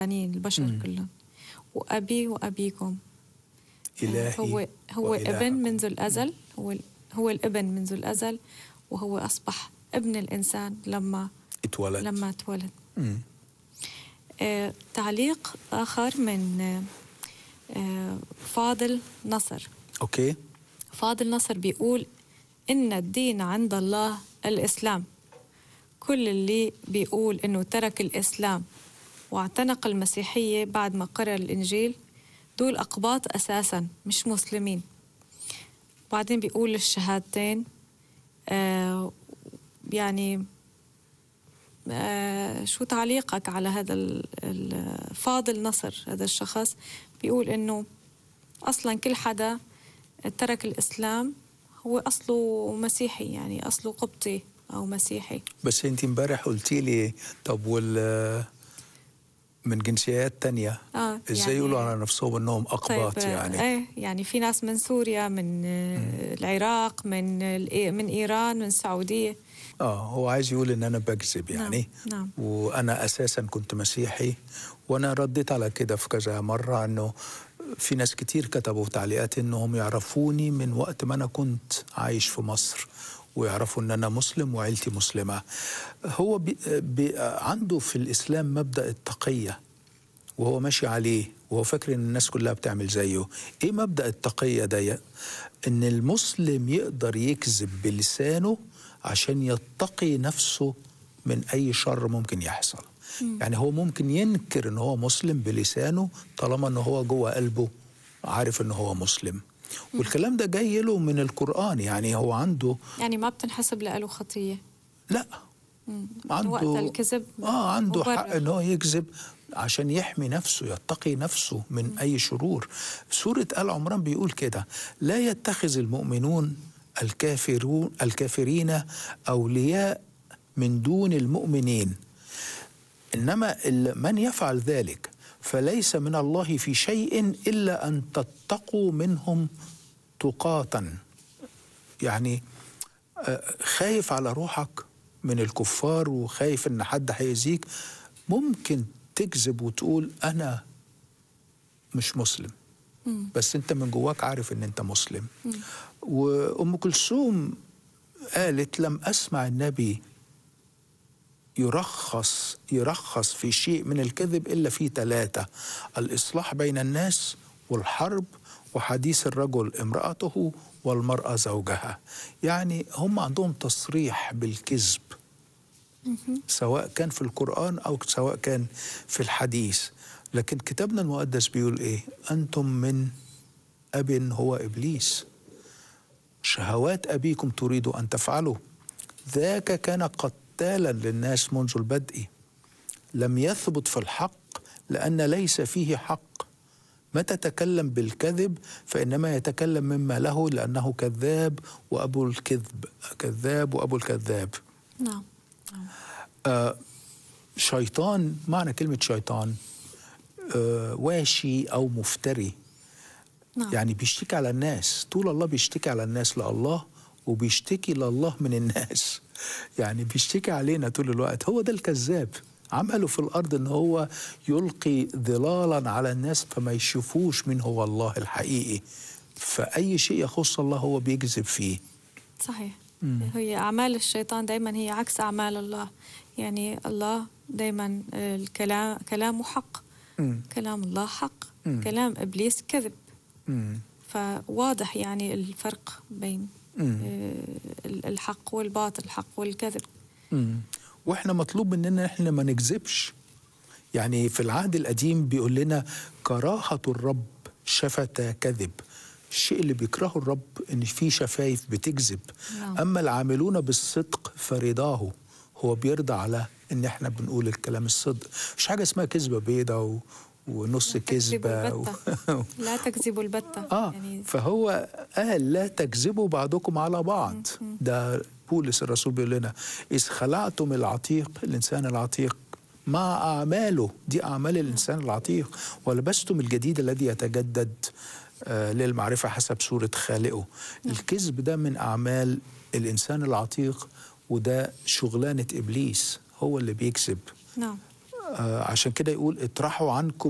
يعني البشر مم. كلهم وأبي وأبيكم إلهي هو هو وإلهكم. ابن منذ الأزل هو هو الابن منذ الأزل وهو أصبح ابن الإنسان لما اتولد لما تولد مم. آه، تعليق آخر من آه، آه، فاضل نصر أوكي فاضل نصر بيقول إن الدين عند الله الإسلام كل اللي بيقول إنه ترك الإسلام واعتنق المسيحية بعد ما قرأ الإنجيل دول أقباط أساسا مش مسلمين بعدين بيقول الشهادتين آه يعني آه شو تعليقك على هذا ال- ال- فاضل نصر هذا الشخص بيقول إنه أصلا كل حدا ترك الإسلام هو أصله مسيحي يعني أصله قبطي أو مسيحي بس أنت امبارح قلتي لي طب وال من جنسيات تانية آه ازاي يعني- يقولوا على نفسهم انهم اقباط طيب يعني ايه يعني في ناس من سوريا من آه، العراق من الإي- من ايران من السعوديه اه هو عايز يقول ان انا بكذب يعني نعم، نعم. وانا اساسا كنت مسيحي وانا رديت على كده في كذا مره انه في ناس كتير كتبوا تعليقات انهم يعرفوني من وقت ما انا كنت عايش في مصر ويعرفوا ان انا مسلم وعيلتي مسلمه هو بي بي عنده في الاسلام مبدا التقيه وهو ماشي عليه وهو فاكر ان الناس كلها بتعمل زيه ايه مبدا التقيه ده ان المسلم يقدر يكذب بلسانه عشان يتقي نفسه من اي شر ممكن يحصل يعني هو ممكن ينكر ان هو مسلم بلسانه طالما ان هو جوه قلبه عارف ان هو مسلم والكلام ده جاي له من القرآن يعني هو عنده يعني ما بتنحسب له خطيه لا مم. عنده وقت الكذب اه عنده مبرر. حق ان هو يكذب عشان يحمي نفسه يتقي نفسه من اي شرور سوره ال عمران بيقول كده لا يتخذ المؤمنون الكافرون الكافرين اولياء من دون المؤمنين انما ال- من يفعل ذلك فليس من الله في شيء الا ان تتقوا منهم تقاتا يعني آه، خايف على روحك من الكفار وخايف ان حد هيأذيك ممكن تكذب وتقول انا مش مسلم مم. بس انت من جواك عارف ان انت مسلم وام كلثوم قالت لم اسمع النبي يرخص يرخص في شيء من الكذب الا في ثلاثه الاصلاح بين الناس والحرب وحديث الرجل امراته والمراه زوجها يعني هم عندهم تصريح بالكذب سواء كان في القرآن أو سواء كان في الحديث لكن كتابنا المقدس بيقول إيه أنتم من أب هو إبليس شهوات أبيكم تريدوا أن تفعلوا ذاك كان قتالا للناس منذ البدء لم يثبت في الحق لأن ليس فيه حق متى تكلم بالكذب فإنما يتكلم مما له لأنه كذاب وأبو الكذب كذاب وأبو الكذاب نعم نعم. آه شيطان معنى كلمة شيطان آه واشي أو مفتري نعم. يعني بيشتكي على الناس طول الله بيشتكي على الناس لله وبيشتكي لله من الناس يعني بيشتكي علينا طول الوقت هو ده الكذاب عمله في الأرض إن هو يلقي ظلالا على الناس فما يشوفوش من هو الله الحقيقي فأي شيء يخص الله هو بيكذب فيه صحيح هي أعمال الشيطان دايما هي عكس أعمال الله يعني الله دايما آه، الكلام كلامه حق مم. كلام الله حق مم. كلام إبليس كذب مم. فواضح يعني الفرق بين مم. آه، الحق والباطل الحق والكذب مم. واحنا مطلوب مننا احنا ما نكذبش يعني في العهد القديم بيقول لنا كراهة الرب شفت كذب الشيء اللي بيكرهه الرب ان في شفايف بتكذب نعم. اما العاملون بالصدق فرضاه هو بيرضى على ان احنا بنقول الكلام الصدق مش حاجه اسمها كذبه بيضه و... ونص تكذبوا كذبه و... البتة لا تكذبوا البتة اه يعني فهو قال لا تكذبوا بعضكم على بعض ده بولس الرسول بيقول لنا اذ خلعتم العتيق الانسان العتيق مع اعماله دي اعمال الانسان العتيق ولبستم الجديد الذي يتجدد آه للمعرفه حسب صوره خالقه الكذب ده من اعمال الانسان العتيق وده شغلانه ابليس هو اللي بيكذب نعم آه، عشان كده يقول اطرحوا عنكم